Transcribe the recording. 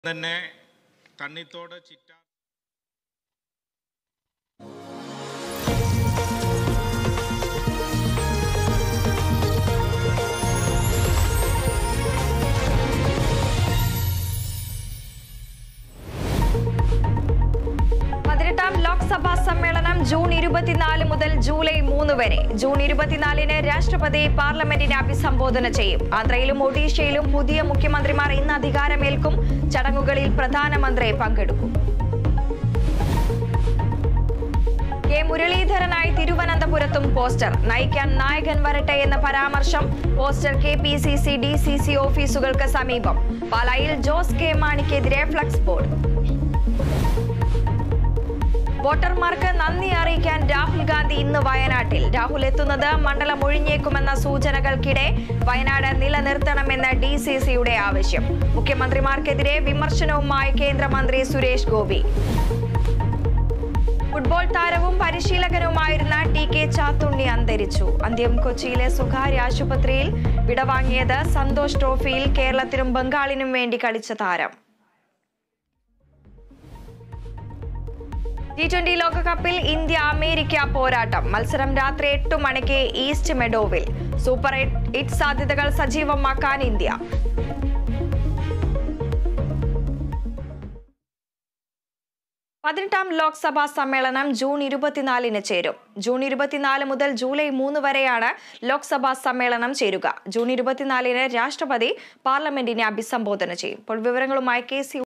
തന്നെ കണ്ണിത്തോട് ചിറ്റ പതിനെട്ടാം ലോക്സഭാ സമ്മേളനം ജൂൺ ഇരുപത്തിനാല് മുതൽ ജൂലൈ മൂന്ന് വരെ ജൂൺ ഇരുപത്തിനാലിന് രാഷ്ട്രപതി പാർലമെന്റിനെ അഭിസംബോധന ചെയ്യും ആന്ധ്രയിലും ഒഡീഷയിലും പുതിയ മുഖ്യമന്ത്രിമാർ ഇന്ന് അധികാരമേൽക്കും ചടങ്ങുകളിൽ പ്രധാനമന്ത്രി പങ്കെടുക്കും കെ മുരളീധരനായി തിരുവനന്തപുരത്തും പോസ്റ്റർ നയിക്കാൻ നായകൻ വരട്ടെ എന്ന പരാമർശം poster K P C C D C C ഓഫീസുകൾക്ക് സമീപം പാലായിൽ ജോസ് കെ മാണിക്കെതിരെ ഫ്ലക്സ് ബോർഡ് വോട്ടർമാർക്ക് നന്ദി അറിയിക്കാൻ രാഹുൽ ഗാന്ധി ഇന്ന് വയനാട്ടിൽ രാഹുൽ എത്തുന്നത് മണ്ഡലം ഒഴിഞ്ഞേക്കുമെന്ന സൂചനകൾക്കിടെ വയനാട് നിലനിർത്തണമെന്ന് ഡി സി സിയുടെ ആവശ്യം മുഖ്യമന്ത്രിമാർക്കെതിരെ വിമർശനവുമായി കേന്ദ്രമന്ത്രി സുരേഷ് ഗോപി ഫുട്ബോൾ താരവും പരിശീലകനുമായിരുന്ന ടി കെ ചാത്തുണ്ണി അന്തരിച്ചു അന്ത്യം കൊച്ചിയിലെ സ്വകാര്യ ആശുപത്രിയിൽ വിടവാങ്ങിയത് സന്തോഷ് ട്രോഫിയിൽ കേരളത്തിനും ബംഗാളിനും വേണ്ടി കളിച്ച താരം ടി ട്വന്റി ലോകകപ്പിൽ ഇന്ത്യ അമേരിക്ക പോരാട്ടം മത്സരം രാത്രി എട്ട് മണിക്ക് ഈസ്റ്റ് മെഡോവിൽ സൂപ്പർ ഹിറ്റ് സാധ്യതകൾ സജീവമാക്കാൻ ഇന്ത്യ പതിനെട്ടാം ലോക്സഭാ സമ്മേളനം ജൂൺ ഇരുപത്തിനാലിന് ചേരും ജൂൺ ഇരുപത്തിനാല് മുതൽ ജൂലൈ മൂന്ന് വരെയാണ് ലോക്സഭാ സമ്മേളനം ചേരുക ജൂൺ ഇരുപത്തിനാലിന് രാഷ്ട്രപതി പാർലമെന്റിനെ അഭിസംബോധന ചെയ്യും ഇപ്പോൾ വിവരങ്ങളുമായി കെ സി